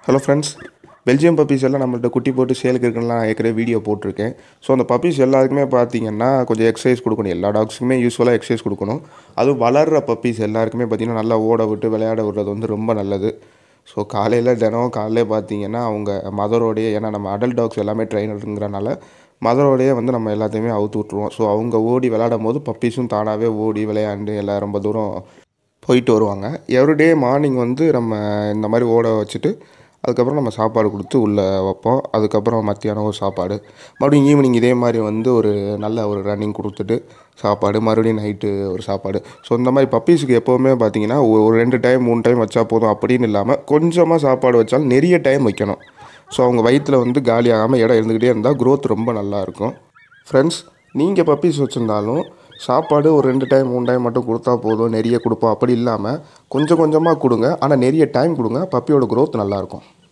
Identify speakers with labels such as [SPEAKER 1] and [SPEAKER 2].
[SPEAKER 1] hello friends Belgium puppies எல்லாம் நம்மள்ட்ட குட்டி போட்டு சேலுக்கு இருக்குன்னு நான் ஏற்கனவே வீடியோ போட்டிருக்கேன் ஸோ அந்த பப்பீஸ் எல்லாருக்குமே பார்த்தீங்கன்னா கொஞ்சம் எக்ஸசைஸ் கொடுக்கணும் எல்லா டாக்ஸுக்குமே யூஸ்வலாக எக்ஸசைஸ் கொடுக்கணும் அதுவும் வளர்கிற பப்பீஸ் எல்லாருக்குமே பார்த்தீங்கன்னா நல்லா ஓட விட்டு விளையாட விடுறது வந்து ரொம்ப நல்லது ஸோ காலையில் தினம் காலையிலே பார்த்தீங்கன்னா அவங்க மதரோடையே ஏன்னா நம்ம அடல்ட் டாக்ஸ் எல்லாமே ட்ரைனருங்கிறனால மதரோடையே வந்து நம்ம எல்லாத்தையுமே அவுத்து விட்ருவோம் ஸோ அவங்க ஓடி விளையாடும் போது பப்பீஸும் தானாகவே ஓடி விளையாண்டு எல்லாம் ரொம்ப தூரம் போயிட்டு வருவாங்க எவ்ரிடே மார்னிங் வந்து நம்ம இந்த மாதிரி ஓட வச்சுட்டு அதுக்கப்புறம் நம்ம சாப்பாடு கொடுத்து உள்ளே வைப்போம் அதுக்கப்புறம் மத்தியானம் ஒரு சாப்பாடு மறுபடியும் ஈவினிங் இதே மாதிரி வந்து ஒரு நல்ல ஒரு ரன்னிங் கொடுத்துட்டு சாப்பாடு மறுபடியும் நைட்டு ஒரு சாப்பாடு ஸோ இந்த மாதிரி பப்பீஸுக்கு எப்போவுமே பார்த்தீங்கன்னா ஒ- ஒரு ரெண்டு டைம் மூணு டைம் வச்சா போதும் அப்படின்னு இல்லாமல் கொஞ்சமாக சாப்பாடு வச்சாலும் நிறைய டைம் வைக்கணும் ஸோ அவங்க வயிற்றில் வந்து காலியாகாமல் இடம் இருந்துக்கிட்டே இருந்தால் growth ரொம்ப நல்லா இருக்கும் ஃப்ரெண்ட்ஸ் நீங்கள் பப்பீஸ் வச்சுருந்தாலும் சாப்பாடு ஒரு ரெண்டு டைம் மூணு டைம் மட்டும் கொடுத்தா போதும் நிறைய கொடுப்போம் அப்படி இல்லாமல் கொஞ்சம் கொஞ்சமாக கொடுங்க ஆனால் நிறைய டைம் கொடுங்க பப்பியோட growth நல்லாயிருக்கும்